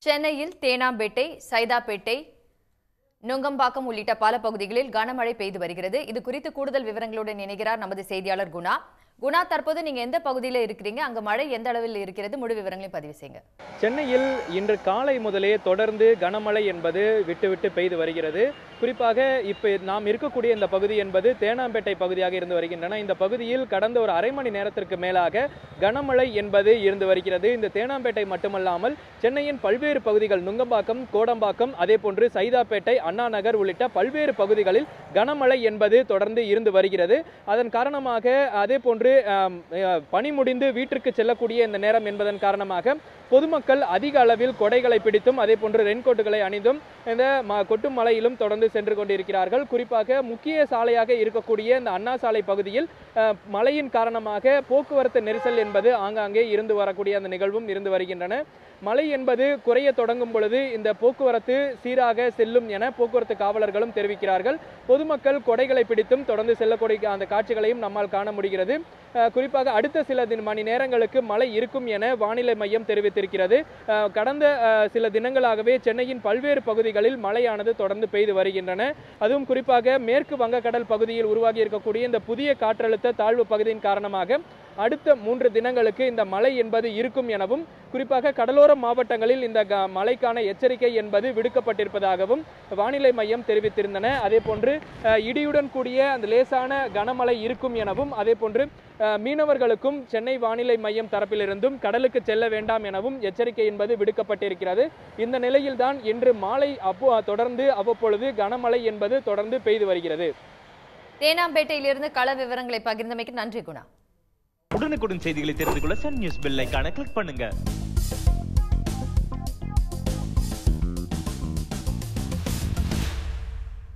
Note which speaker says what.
Speaker 1: சென்னையில் தேனாம்பேட்டை சைதாப்பேட்டை நுங்கம்பாக்கம் உள்ளிட்ட பல பகுதிகளில் கனமழை பெய்து வருகிறது இது குறித்து கூடுதல் விவரங்களுடன் இணைகிறார் நமது செய்தியாளர் குணா குணா தற்போது நீங்க எந்த பகுதியில் இருக்கிறீங்க அங்க மழை எந்த அளவில் இருக்கிறது முழு விவரங்களையும் பதிவு செய்யுங்க
Speaker 2: சென்னையில் இன்று காலை முதலே தொடர்ந்து கனமழை என்பது விட்டு விட்டு பெய்து வருகிறது குறிப்பாக இப்போ நாம் இருக்கக்கூடிய இந்த பகுதி என்பது தேனாம்பேட்டை பகுதியாக இருந்து வருகின்றன இந்த பகுதியில் கடந்த ஒரு அரை மணி நேரத்திற்கு மேலாக கனமழை என்பது இருந்து வருகிறது இந்த தேனாம்பேட்டை மட்டுமல்லாமல் சென்னையின் பல்வேறு பகுதிகள் நுங்கம்பாக்கம் கோடம்பாக்கம் அதே போன்று சைதாப்பேட்டை அண்ணா நகர் உள்ளிட்ட பல்வேறு பகுதிகளில் கனமழை என்பது தொடர்ந்து இருந்து வருகிறது அதன் காரணமாக அதே போன்று ஆம், அஹ், பணி முடிந்து வீட்டிற்கு செல்லக்கூடிய இந்த நேரம் என்பதன் காரணமாக பொதுமக்கள் அதிக அளவில் கொடைகளை பிடித்தும் அதே போன்று ரெயின்கோட்டுகளை அணிந்தும் இந்த ம கொட்டும் மலையிலும் தொடர்ந்து சென்று கொண்டிருக்கிறார்கள் குறிப்பாக முக்கிய சாலையாக இருக்கக்கூடிய இந்த அண்ணா சாலை பகுதியில் அஹ், மழையின் காரணமாக போக்குவரத்து நெரிசல் என்பது ஆங்காங்கே இருந்து வரக்கூடிய அந்த நிகழ்வும் இருந்து வருகின்றன மழை என்பது குறைய தொடங்கும் பொழுது இந்த போக்குவரத்து சீராக செல்லும் என போக்குவரத்து காவலர்களும் தெரிவிக்கிறார்கள் பொதுமக்கள் கொடைகளை பிடித்தும் தொடர்ந்து செல்லக்கூடிய அந்த காட்சிகளையும் நம்மால் காண முடிகிறது அஹ், குறிப்பாக அடுத்த சில தின மணி நேரங்களுக்கு மழை இருக்கும் என வானிலை மையம் தெரிவித்திருக்கிறது அஹ், கடந்த அஹ், சில தினங்களாகவே சென்னையின் பல்வேறு பகுதிகளில் மழையானது தொடர்ந்து பெய்து வருகின்றன அதுவும் குறிப்பாக மேற்கு வங்கக்கடல் பகுதியில் உருவாகி இருக்கக்கூடிய இந்த புதிய காற்றழுத்த தாழ்வு பகுதியின் காரணமாக அடுத்த மூன்று தினங்களுக்கு இந்த மழை என்பது இருக்கும் எனவும் குறிப்பாக கடலோர மாவட்டங்களில் இந்த க- மழைக்கான எச்சரிக்கை என்பது விடுக்கப்பட்டிருப்பதாகவும் வானிலை மையம் தெரிவித்திருந்தன அதே போன்று அஹ், இடியுடன் கூடிய அந்த லேசான கனமழை இருக்கும் எனவும் அதே போன்று அஹ், மீனவர்களுக்கும் சென்னை வானிலை மையம் தரப்பிலிருந்தும் கடலுக்கு செல்ல வேண்டாம் எனவும் எச்சரிக்கை என்பது விடுக்கப்பட்டிருக்கிறது இந்த நிலையில்தான் இன்று மாலை அப்போ தொடர்ந்து அவ்வப்பொழுது கனமழை என்பது தொடர்ந்து பெய்து வருகிறது
Speaker 1: தேனாம்பேட்டையிலிருந்து கள விவரங்களை பகிர்ந்தமைக்கு நன்றி குணா
Speaker 3: உடனுக்குடன் செய்திகளை தெரிந்து கொள்ள சன் நியூஸ் பெல் ஐகானை கிளிக் பண்ணுங்க